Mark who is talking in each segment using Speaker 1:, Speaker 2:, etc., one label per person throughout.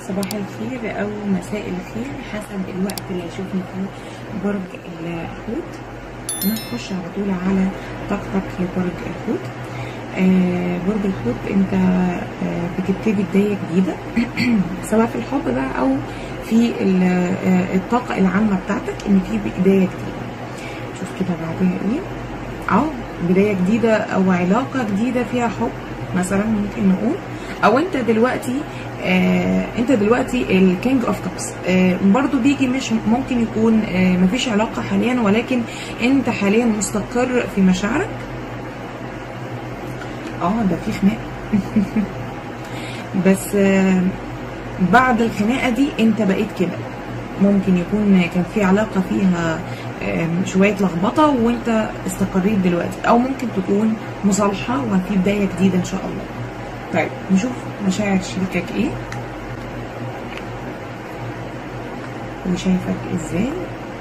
Speaker 1: صباح الخير او مساء الخير حسب الوقت اللي هيشوفني فيه برج الحوت نخش على طول على طاقتك لبرج الحوت آه برج الحوت انت آه بتبتدي بدايه جديده سواء في الحب بقى او في آه الطاقه العامه بتاعتك ان في بدايه جديده شوف كده بعدها ايه اه بدايه جديده او علاقه جديده فيها حب مثلا ممكن نقول او انت دلوقتي آه انت دلوقتي الكينج اوف كابس آه برضو بيجي مش ممكن يكون آه مفيش علاقه حاليا ولكن انت حاليا مستقر في مشاعرك اه ده في خناقه بس آه بعد الخناقه دي انت بقيت كده ممكن يكون كان في علاقه فيها شويه لخبطه وانت استقريت دلوقتي او ممكن تكون مصالحه وفي بدايه جديده ان شاء الله طيب نشوف مشاعر شريكك ايه وشايفك ازاي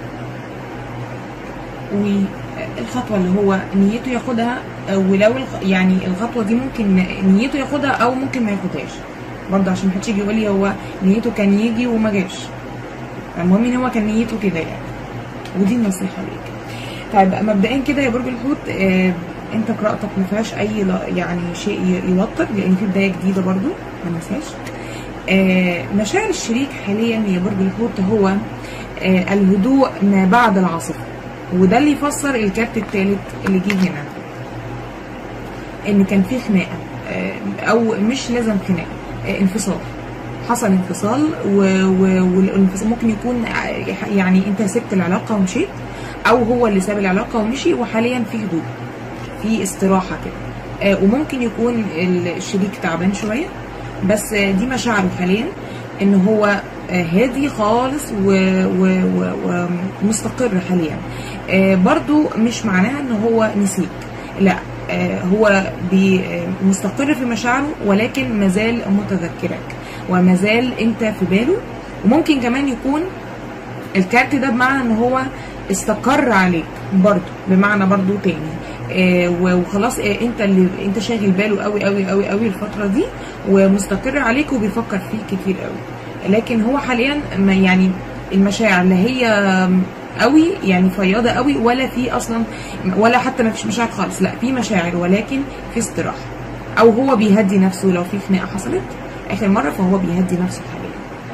Speaker 1: والخطوه اللي هو نيته ياخدها ولو يعني الخطوه دي ممكن نيته ياخدها او ممكن ما ياخدهاش برضه عشان محدش يجي يقول لي هو نيته كان يجي وما جاش المهم ان هو كان نيته كده يعني ودي النصيحه ليك طيب مبدئيا كده يا برج الحوت آه انت قراءتك ما فيهاش اي يعني شيء يوتر لان في بدايه جديده برضو ما ننساش آه مشاعر الشريك حاليا يا برج الحوت هو آه الهدوء ما بعد العاصفه وده اللي يفسر الكارت الثالث اللي جه هنا ان كان في خناقه آه او مش لازم خناقه آه انفصال حصل انفصال والانفصال ممكن يكون يعني انت سبت العلاقه ومشيت او هو اللي ساب العلاقه ومشي وحاليا في هدوء في استراحه كده آه وممكن يكون الشريك تعبان شويه بس آه دي مشاعره حاليا ان هو آه هادي خالص ومستقر حاليا برضو مش معناها ان هو نسيك لا هو مستقر في مشاعره ولكن مازال متذكرك ومازال انت في باله وممكن كمان يكون الكارت ده بمعنى ان هو استقر عليك برضو بمعنى برضو تاني آه وخلاص آه انت اللي انت شاغل باله قوي قوي قوي قوي الفتره دي ومستقر عليك وبيفكر فيك كتير قوي لكن هو حاليا ما يعني المشاعر لا هي قوي يعني فياضه قوي ولا في اصلا ولا حتى ما فيش مشاعر خالص لا في مشاعر ولكن في استراحه او هو بيهدي نفسه لو في خناقه حصلت اخر مره فهو بيهدي نفسه حاليا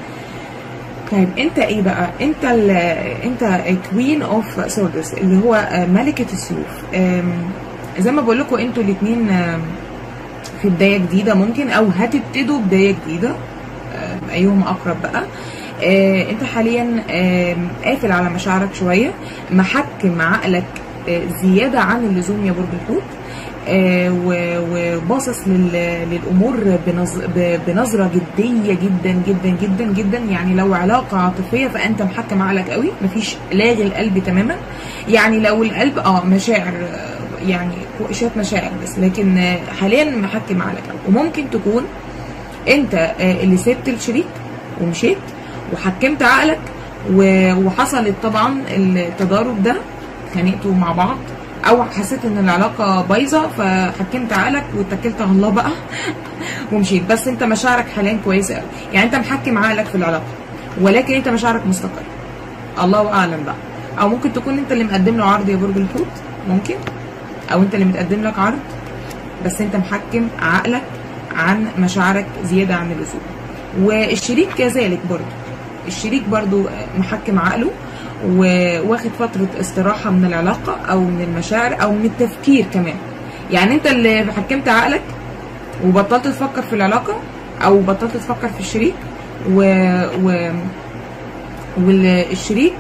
Speaker 1: طيب انت ايه بقى انت ال انت كوين اوف سوردس اللي هو ملكه السيوف زي ما بقول لكم انتوا الاثنين في بدايه جديده ممكن او هتبتدوا بدايه جديده ايهم اقرب بقى انت حاليا قافل على مشاعرك شويه محكم عقلك زياده عن اللزوم يا برج الحوت آه وباصص للامور بنظره جديه جدا جدا جدا جدا يعني لو علاقه عاطفيه فانت محكم عقلك قوي مفيش لاغي القلب تماما يعني لو القلب اه مشاعر يعني شويه مشاعر بس لكن آه حاليا محكم عقلك قوي وممكن تكون انت آه اللي سبت الشريك ومشيت وحكمت عقلك وحصلت طبعا التضارب ده خانقتوا مع بعض او حسيت ان العلاقه بايظه فحكمت عقلك واتكلت على الله بقى ومشيت بس انت مشاعرك حاليا كويسه قوي يعني انت محكم عقلك في العلاقه ولكن انت مشاعرك مستقر الله اعلم بقى او ممكن تكون انت اللي مقدم له عرض يا برج الحوت ممكن او انت اللي متقدم لك عرض بس انت محكم عقلك عن مشاعرك زياده عن اللزوم والشريك كذلك برضه الشريك برضه محكم عقله وواخد فترة استراحة من العلاقة أو من المشاعر أو من التفكير كمان يعني أنت اللي حكمت عقلك وبطلت تفكر في العلاقة أو بطلت تفكر في الشريك و, و والشريك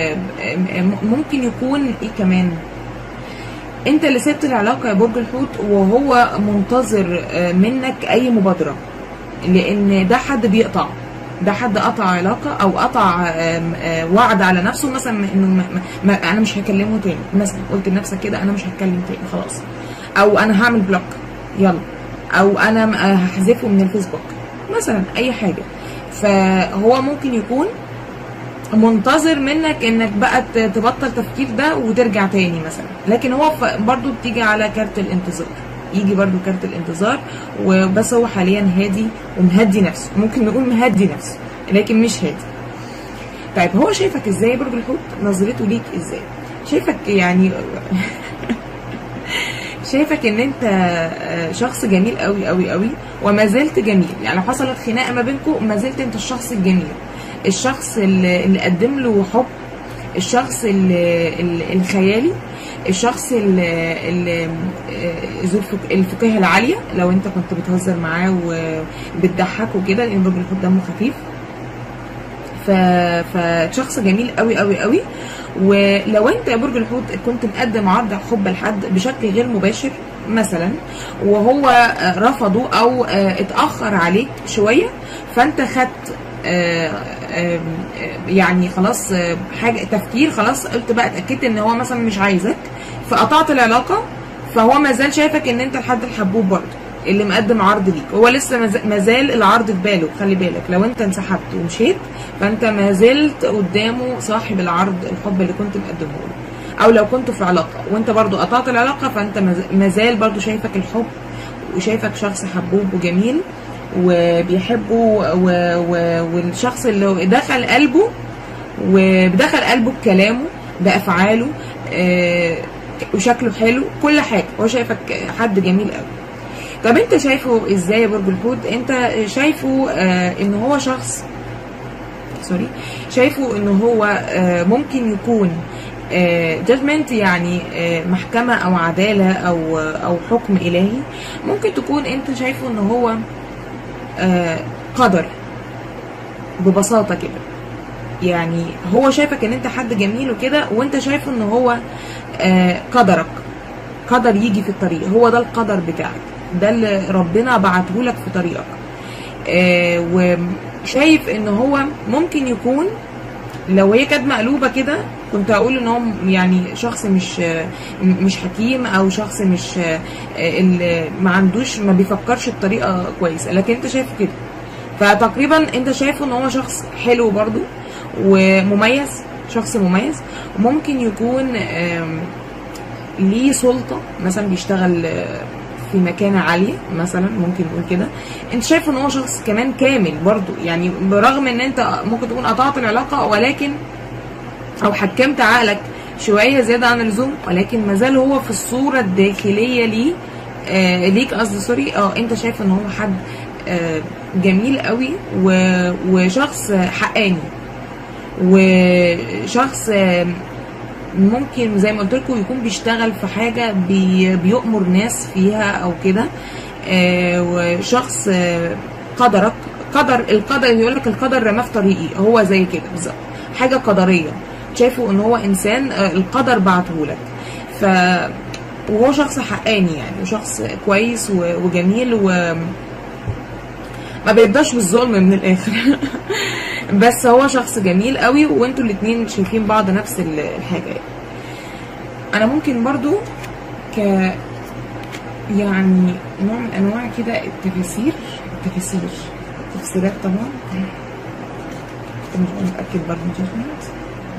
Speaker 1: ممكن يكون ايه كمان انت اللي سبت العلاقة يا برج الحوت وهو منتظر منك اي مبادرة لان ده حد بيقطع ده حد قطع علاقه او قطع وعد على نفسه مثلا انه ما انا مش هكلمه تاني مثلا قلت لنفسك كده انا مش هتكلم تاني خلاص او انا هعمل بلوك يلا او انا هحذفه من الفيسبوك مثلا اي حاجه فهو ممكن يكون منتظر منك انك بقى تبطل تفكير ده وترجع تاني مثلا لكن هو برضو بتيجي على كارت الانتظار يجي برضو كارت الانتظار وبس هو حاليا هادي ومهدي نفسه ممكن نقول مهدي نفسه لكن مش هادي طيب هو شايفك ازاي برج الحوت نظرته ليك ازاي شايفك يعني شايفك ان انت آه، شخص جميل قوي قوي قوي وما زلت جميل يعني لو حصلت خناقه ما بينكم ما زلت انت الشخص الجميل الشخص اللي, اللي قدم له حب الشخص اللي اللي- الخيالي الشخص اللي, اللي آه، ذو الفك- الفكاهه العاليه لو انت كنت بتهزر معاه وبتضحكه كده لان برج الحوت دمه خفيف ف... فشخص جميل قوي قوي قوي ولو انت يا برج الحوت كنت مقدم عرض حب لحد بشكل غير مباشر مثلا وهو آه، رفضه او آه، اتاخر عليك شويه فانت خدت آه، آه، يعني خلاص آه، حاجه تفكير خلاص قلت بقى اتاكدت ان هو مثلا مش عايزك فقطعت العلاقه فهو ما زال شايفك ان انت الحد الحبوب برضه اللي مقدم عرض ليك هو لسه مز- ما زال العرض في باله خلي بالك لو انت انسحبت ومشيت فانت ما زلت قدامه صاحب العرض الحب اللي كنت مقدمه له او لو كنتوا في علاقه وانت برضو قطعت العلاقه فانت مز- ما زال برضو شايفك الحب وشايفك شخص حبوب وجميل وبيحبه و... و... والشخص اللي دخل قلبه ودخل قلبه بكلامه بافعاله آه، وشكله حلو كل حاجه هو شايفك حد جميل قوي طب انت شايفه ازاي يا برج الحوت انت شايفه آه ان هو شخص سوري شايفه ان هو آه ممكن يكون جادجمنت يعني آه محكمة او عدالة او او حكم الهي ممكن تكون انت شايفه ان هو آه قدر ببساطة كده يعني هو شايفك ان انت حد جميل وكده وانت شايفه ان هو آه قدرك قدر يجي في الطريق هو ده القدر بتاعك ده اللي ربنا بعته لك في طريقك آه وشايف ان هو ممكن يكون لو هي كانت مقلوبه كده كنت هقول ان هو يعني شخص مش آه، مش حكيم او شخص مش آه، اللي ما عندوش ما بيفكرش بطريقه كويسه لكن انت شايفه كده فتقريبا انت شايفه ان هو شخص حلو برضو ومميز شخص مميز وممكن يكون آم، ليه سلطة مثلا بيشتغل آه، في مكانة عالية مثلا ممكن نقول كده انت شايف ان هو شخص كمان كامل برضو يعني برغم ان انت ممكن تكون قطعت العلاقة ولكن او حكمت عقلك شوية زيادة عن اللزوم ولكن مازال هو في الصورة الداخلية ليه آه ليك قصدي سوري اه انت شايف ان هو حد آه جميل قوي و- وشخص حقاني وشخص آه ممكن زي ما قلت لكم يكون بيشتغل في حاجه بي بيؤمر ناس فيها او كده آه، وشخص آه، قدرك قدر القدر يقول لك القدر رماه في طريقي هو زي كده بالظبط حاجه قدريه شايفه ان هو انسان آه، القدر بعته لك ف وهو شخص حقاني يعني وشخص كويس و- وجميل و ما بيرضاش بالظلم من الاخر بس هو شخص جميل قوي وانتوا الاتنين شايفين بعض نفس ال- الحاجه يعني. انا ممكن برضو ك يعني نوع من انواع كده التفاسير التفاسير تفسيرات طبعا كنت مش متاكد برضه judgment.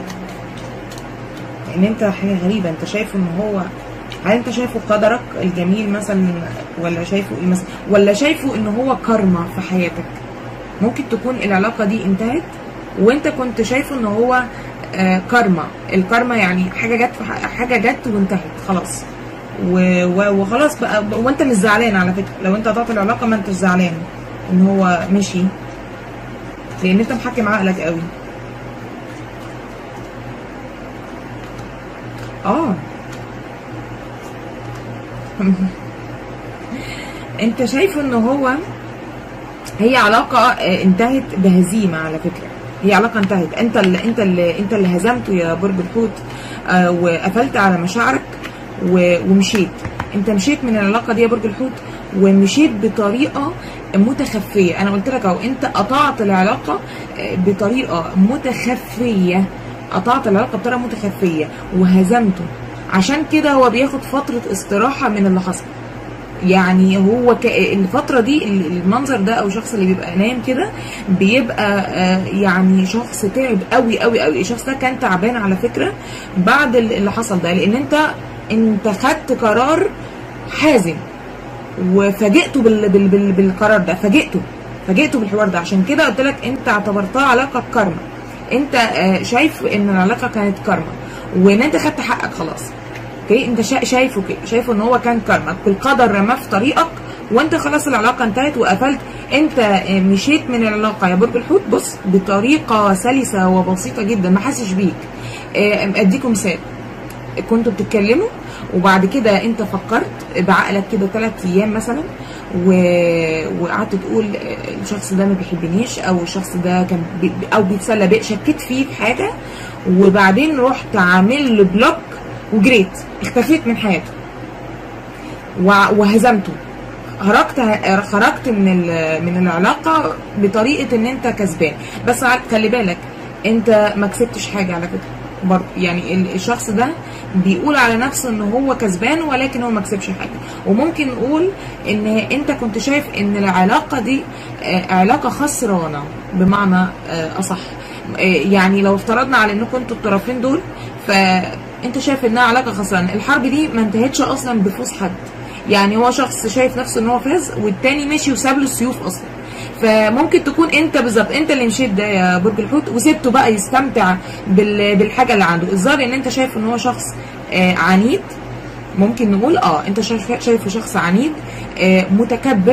Speaker 1: لان انت حاجه غريبه انت شايف ان هو هل انت شايفه قدرك الجميل مثلا ولا شايفه ايه مثلا ولا شايفه ان هو كارما في حياتك ممكن تكون العلاقه دي انتهت وانت كنت شايفه ان هو آه كارما الكارما يعني حاجه جت في ح- حاجه جت وانتهت خلاص و- و- وخلاص بقى وانت مش زعلان على فكره لو انت قطعت العلاقه ما انتش زعلان ان هو مشي لان انت محكم عقلك قوي اه انت شايف ان هو هي علاقة آه، انتهت بهزيمة على فكرة هي علاقة انتهت انت اللي انت اللي انت اللي هزمته يا برج الحوت آه، وقفلت على مشاعرك و- ومشيت انت مشيت من العلاقة دي يا برج الحوت ومشيت بطريقة متخفية انا قلت لك اهو انت قطعت العلاقة آه، بطريقة متخفية قطعت العلاقة بطريقة متخفية وهزمته عشان كده هو بياخد فترة استراحة من اللي حصل يعني هو ك... الفترة دي ال- المنظر ده او الشخص اللي بيبقى نايم كده بيبقى آه، يعني شخص تعب قوي قوي قوي الشخص ده كان تعبان على فكرة بعد ال- اللي حصل ده لان انت انت خدت قرار حازم وفاجئته بال... بال... بال... بالقرار ده فاجئته فاجئته بالحوار ده عشان كده قلت لك انت اعتبرتها علاقه كارما انت آه، شايف ان العلاقه كانت كارما وان انت خدت حقك خلاص اوكي انت شا- شايفه كده شايفه ان هو كان كارما القدر رماه في طريقك وانت خلاص العلاقه انتهت وقفلت انت آه، مشيت من العلاقه يا برج الحوت بص بطريقه سلسه وبسيطه جدا ما حاسش بيك آه، اديكم مثال كنتوا بتتكلموا وبعد كده انت فكرت بعقلك كده ثلاث ايام مثلا و... وقعدت تقول الشخص ده ما بيحبنيش او الشخص ده كان بي... او بيتسلى بيه شكيت فيه في حاجه وبعدين رحت عامل له بلوك وجريت اختفيت من حياته وع- وهزمته خرجت خرجت من ال- من العلاقه بطريقه ان انت كسبان بس ع- خلي بالك انت ما كسبتش حاجه على فكره برضه يعني ال- الشخص ده بيقول على نفسه ان هو كسبان ولكن هو ما كسبش حاجه وممكن نقول ان انت كنت شايف ان العلاقه دي آه، علاقه خسرانه بمعنى آه، اصح آه، يعني لو افترضنا على انكم انتوا الطرفين دول فانت شايف انها علاقه خسرانه الحرب دي ما انتهتش اصلا بفوز حد يعني هو شخص شايف نفسه ان هو فاز والتاني مشي وساب له السيوف اصلا فممكن تكون انت بالظبط انت اللي مشيت ده يا برج الحوت وسبته بقى يستمتع بال- بالحاجه اللي عنده الظاهر ان انت شايف ان هو شخص آه، عنيد ممكن نقول اه انت شايف شايفه شخص عنيد آه، متكبر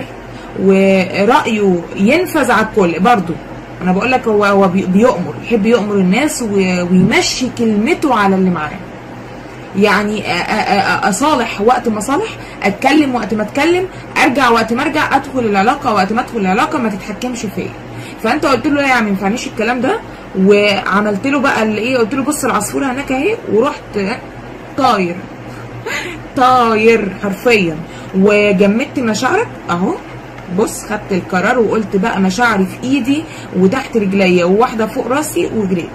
Speaker 1: ورأيه ينفذ على الكل برضه انا بقول لك هو هو بي- بيؤمر يحب يؤمر الناس و- ويمشي كلمته على اللي معاه يعني أ- أ- أ- اصالح وقت ما اصالح اتكلم وقت ما اتكلم ارجع وقت ما ارجع ادخل العلاقه وقت ما ادخل العلاقه ما تتحكمش فيا فانت قلت له لا يا عم ما ينفعنيش الكلام ده وعملت له بقى اللي ايه قلت له بص العصفوره هناك اهي ورحت طاير طاير حرفيا وجمدت مشاعرك اهو بص خدت القرار وقلت بقى مشاعري في ايدي وتحت رجليا وواحده فوق راسي وجريت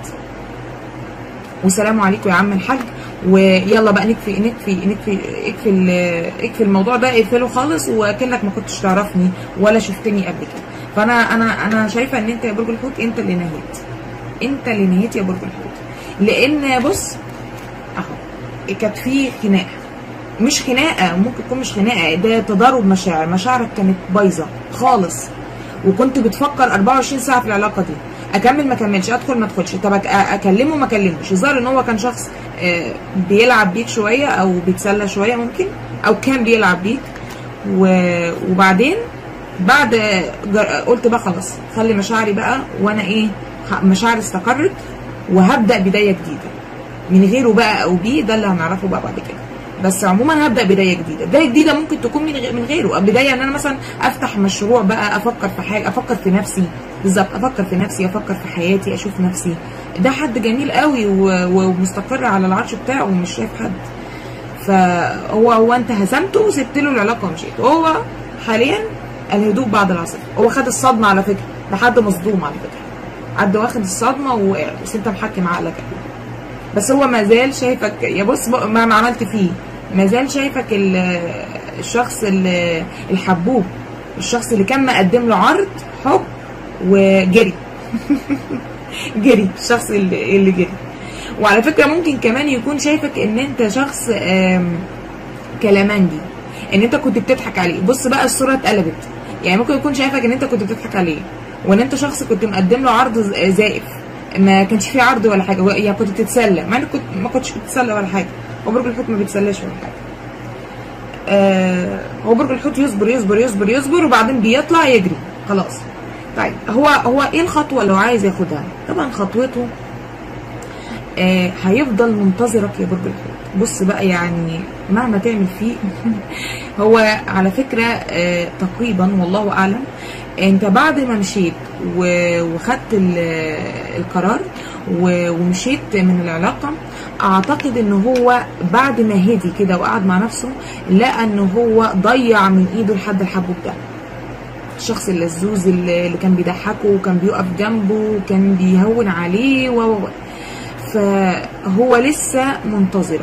Speaker 1: والسلام عليكم يا عم الحاج ويلا بقى نكفي نكفي نكفي اكفي ال- اكفي الموضوع ده اقفله خالص وكانك ما كنتش تعرفني ولا شفتني قبل كده فانا انا انا شايفه ان انت يا برج الحوت انت اللي نهيت انت اللي نهيت يا برج الحوت لان بص اهو كانت في خناقه مش خناقه ممكن تكون مش خناقه ده تضارب مشاعر مشاعرك كانت بايظه خالص وكنت بتفكر 24 ساعه في العلاقه دي اكمل ما اكملش ادخل ما ادخلش طب أك- اكلمه ما اكلمش الظاهر ان هو كان شخص آه، بيلعب بيك شويه او بيتسلى شويه ممكن او كان بيلعب بيك و- وبعدين بعد جر- قلت بقى خلاص خلي مشاعري بقى وانا ايه ه- مشاعري استقرت وهبدا بدايه جديده من غيره بقى او بيه ده اللي هنعرفه بقى بعد كده بس عموما هبدا بدايه جديده بدايه جديده ممكن تكون من غ- من غيره بدايه ان انا مثلا افتح مشروع بقى افكر في حاجه افكر في نفسي بالظبط افكر في نفسي افكر في حياتي اشوف نفسي ده حد جميل قوي و- ومستقر على العرش بتاعه ومش شايف حد فهو هو انت هزمته وسبت له العلاقه ومشيت هو حاليا الهدوء بعد العاصفه هو خد الصدمه على فكره ده حد مصدوم على فكره حد واخد الصدمه ووقع بس انت محكم عقلك بس هو ما زال شايفك يا بص بق- ما ما عملت فيه ما زال شايفك ال- الشخص ال- الحبوب الشخص اللي كان مقدم له عرض حب وجري جري الشخص اللي, اللي جري وعلى فكره ممكن كمان يكون شايفك ان انت شخص آم، كلامنجي ان انت كنت بتضحك عليه بص بقى الصوره اتقلبت يعني ممكن يكون شايفك ان انت كنت بتضحك عليه وان انت شخص كنت مقدم له عرض ز- زائف ما كانش فيه عرض ولا حاجه و- يعني كنت بتتسلى مع انك كنت ما كنتش بتتسلى ولا حاجه هو برج الحوت ما بيتسلاش ولا حاجه آه هو برج الحوت يصبر يصبر يصبر يصبر وبعدين بيطلع يجري خلاص طيب هو هو ايه الخطوه اللي هو عايز ياخدها طبعا خطوته آه هيفضل منتظرك يا برج الحوت بص بقى يعني مهما تعمل فيه هو على فكره آه تقريبا والله اعلم انت بعد ما مشيت و- وخدت ال- القرار و- ومشيت من العلاقه اعتقد ان هو بعد ما هدي كده وقعد مع نفسه لقى ان هو ضيع من ايده الحد الحبوب ده الشخص اللزوز اللي اللي كان بيضحكه وكان بيقف جنبه وكان بيهون عليه و و- و. فهو لسه منتظرك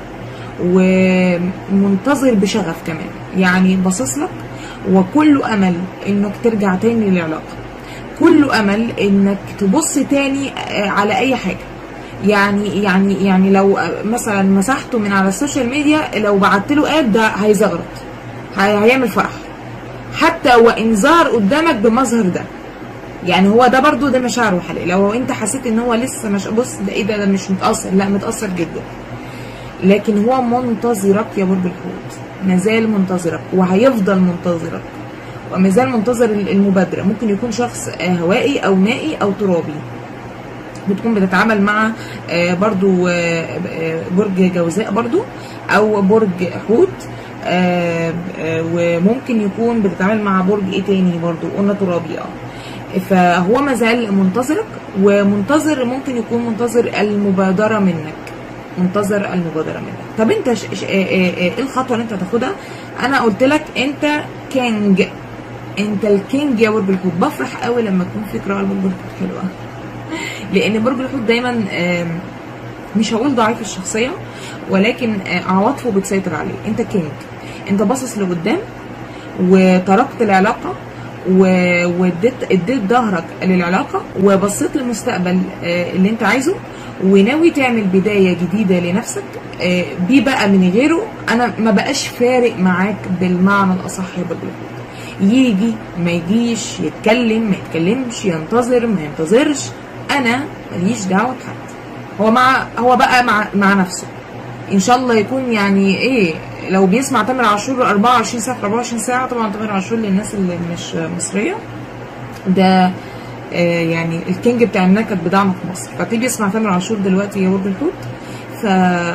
Speaker 1: ومنتظر بشغف كمان يعني باصص لك وكله امل انك ترجع تاني للعلاقه كله امل انك تبص تاني آه، على اي حاجه يعني يعني يعني لو آه، مثلا مسحته من على السوشيال ميديا لو بعت له اد ده هيزغرط هي- هيعمل فرح حتى وان ظهر قدامك بمظهر ده يعني هو ده برضو ده مشاعره حقيقي لو انت حسيت ان هو لسه مش بص ده ايه ده, ده مش متاثر لا متاثر جدا لكن هو منتظرك يا برج الحوت مازال منتظرك وهيفضل منتظرك ومازال منتظر المبادرة ممكن يكون شخص آه، هوائي أو مائي أو ترابي بتكون بتتعامل مع آه، برضو آه، آه، برج جوزاء برضو أو برج حوت آه، آه، وممكن يكون بتتعامل مع برج ايه تاني برضو قلنا ترابي اه فهو مازال منتظرك ومنتظر ممكن يكون منتظر المبادرة منك منتظر المبادرة منك طب انت ش... ش... آه، آه، آه، ايه الخطوة اللي انت هتاخدها انا قلت لك انت كينج انت الكينج يا برج الحوت بفرح قوي لما تكون في قراءة لبرج الحوت حلوة لان برج الحوت دايما آم، مش هقول ضعيف الشخصية ولكن آه، عواطفه بتسيطر عليه انت كينج انت باصص لقدام وتركت العلاقة و- واديت اديت ظهرك للعلاقة وبصيت للمستقبل آه، اللي انت عايزه وناوي تعمل بداية جديدة لنفسك آه، بيه بقى من غيره انا ما بقاش فارق معاك بالمعنى الاصح يا برج الحوت يجي ما يجيش يتكلم ما يتكلمش ينتظر ما ينتظرش انا ماليش دعوه بحد هو مع هو بقى مع مع نفسه ان شاء الله يكون يعني ايه لو بيسمع تامر عاشور 24 ساعه في 24 ساعه طبعا تامر عاشور للناس اللي مش مصريه ده آه يعني الكينج بتاع النكد بتاعنا في مصر فتيجي يسمع تامر عاشور دلوقتي يا برج الحوت ف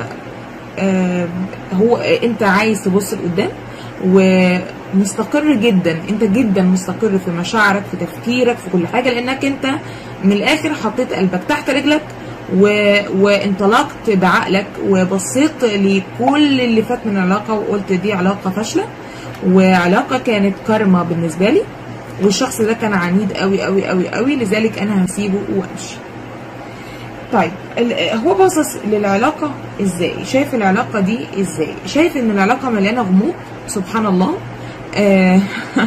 Speaker 1: آه، هو انت عايز تبص لقدام ومستقر جدا انت جدا مستقر في مشاعرك في تفكيرك في كل حاجه لانك انت من الاخر حطيت قلبك تحت رجلك و... وانطلقت بعقلك وبصيت لكل اللي فات من العلاقه وقلت دي علاقه فاشله وعلاقه كانت كارما بالنسبه لي والشخص ده كان عنيد قوي قوي قوي قوي لذلك انا هسيبه وامشي طيب ال- هو باصص للعلاقة ازاي شايف العلاقة دي ازاي شايف ان العلاقة مليانة غموض سبحان الله آه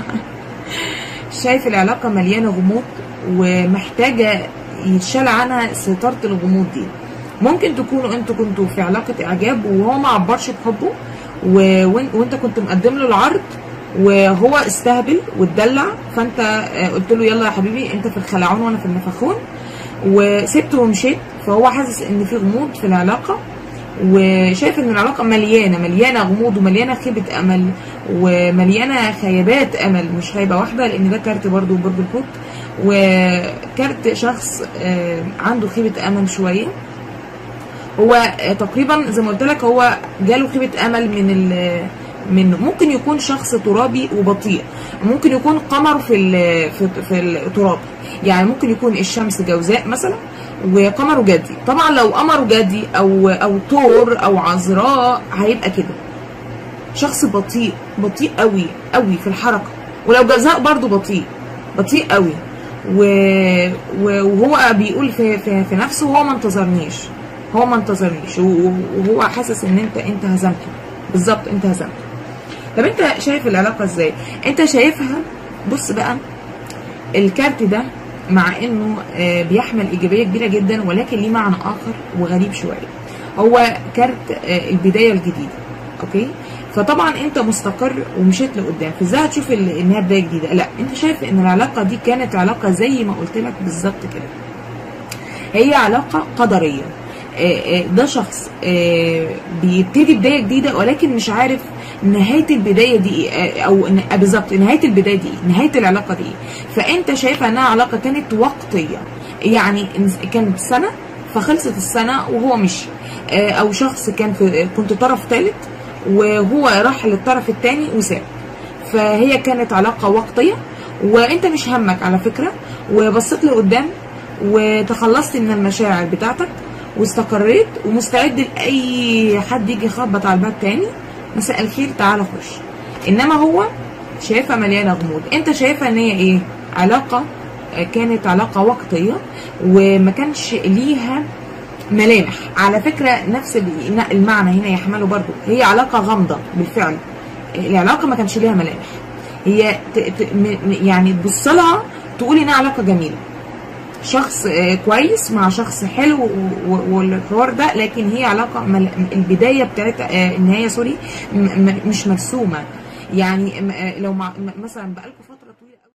Speaker 1: شايف العلاقة مليانة غموض ومحتاجة يتشال عنها ستارة الغموض دي ممكن تكونوا انتوا كنتوا في علاقة اعجاب وهو ما عبرش بحبه و... وإن- وانت كنت مقدم له العرض وهو استهبل واتدلع فانت آه، قلت له يلا يا حبيبي انت في الخلعون وانا في النفخون وسبته ومشيت فهو حاسس ان في غموض في العلاقه وشايف ان العلاقه مليانه مليانه غموض ومليانه خيبه امل ومليانه خيبات امل مش خيبه واحده لان ده كارت برضو برج الحوت وكارت شخص آه، عنده خيبه امل شويه هو آه، تقريبا زي ما قلت لك هو جاله خيبه امل من ال من ممكن يكون شخص ترابي وبطيء ممكن يكون قمر في ال- في في التراب يعني ممكن يكون الشمس جوزاء مثلا وقمره جدي طبعا لو قمره جدي او او ثور او عذراء هيبقى كده شخص بطيء بطيء قوي قوي في الحركه ولو جزاء برضو بطيء بطيء قوي و... و- وهو بيقول في, في, في نفسه هو ما انتظرنيش هو ما انتظرنيش و- وهو حاسس ان انت انت هزمته بالظبط انت هزمته طب انت شايف العلاقه ازاي انت شايفها بص بقى الكارت ده مع انه آه، بيحمل ايجابيه كبيره جدا ولكن ليه معنى اخر وغريب شويه هو كارت آه، البدايه الجديده اوكي فطبعا انت مستقر ومشيت لقدام فازاي هتشوف ال- انها بدايه جديده لا انت شايف ان العلاقه دي كانت علاقه زي ما قلت لك بالظبط كده هي علاقه قدريه آه، آه، ده شخص آه، بيبتدي بدايه جديده ولكن مش عارف نهايه البدايه دي ايه آه، او ن- آه، بالظبط نهايه البدايه دي ايه نهايه العلاقه دي ايه فانت شايفه انها علاقه كانت وقتيه يعني إن- كانت سنه فخلصت السنه وهو مشي آه، او شخص كان في كنت طرف ثالث وهو راح للطرف الثاني وساب فهي كانت علاقه وقتيه وانت مش همك على فكره وبصيت لقدام وتخلصت من المشاعر بتاعتك واستقريت ومستعد لاي حد يجي يخبط على الباب تاني مساء الخير تعالى خش انما هو شايفها مليانه غموض انت شايفها ان هي ايه علاقه آه، كانت علاقه وقتيه وما كانش ليها ملامح على فكره نفس ال- المعنى هنا يحمله برضو هي علاقه غامضه بالفعل العلاقه ما كانش ليها ملامح هي ت... ت... م... م- يعني تبص لها تقول انها علاقه جميله شخص آه، كويس مع شخص حلو و- و- والحوار ده لكن هي علاقه مل... البدايه بتاعتها آه، النهايه سوري م... م... مش مرسومه يعني م- آه، لو مع م- مثلا بقالكم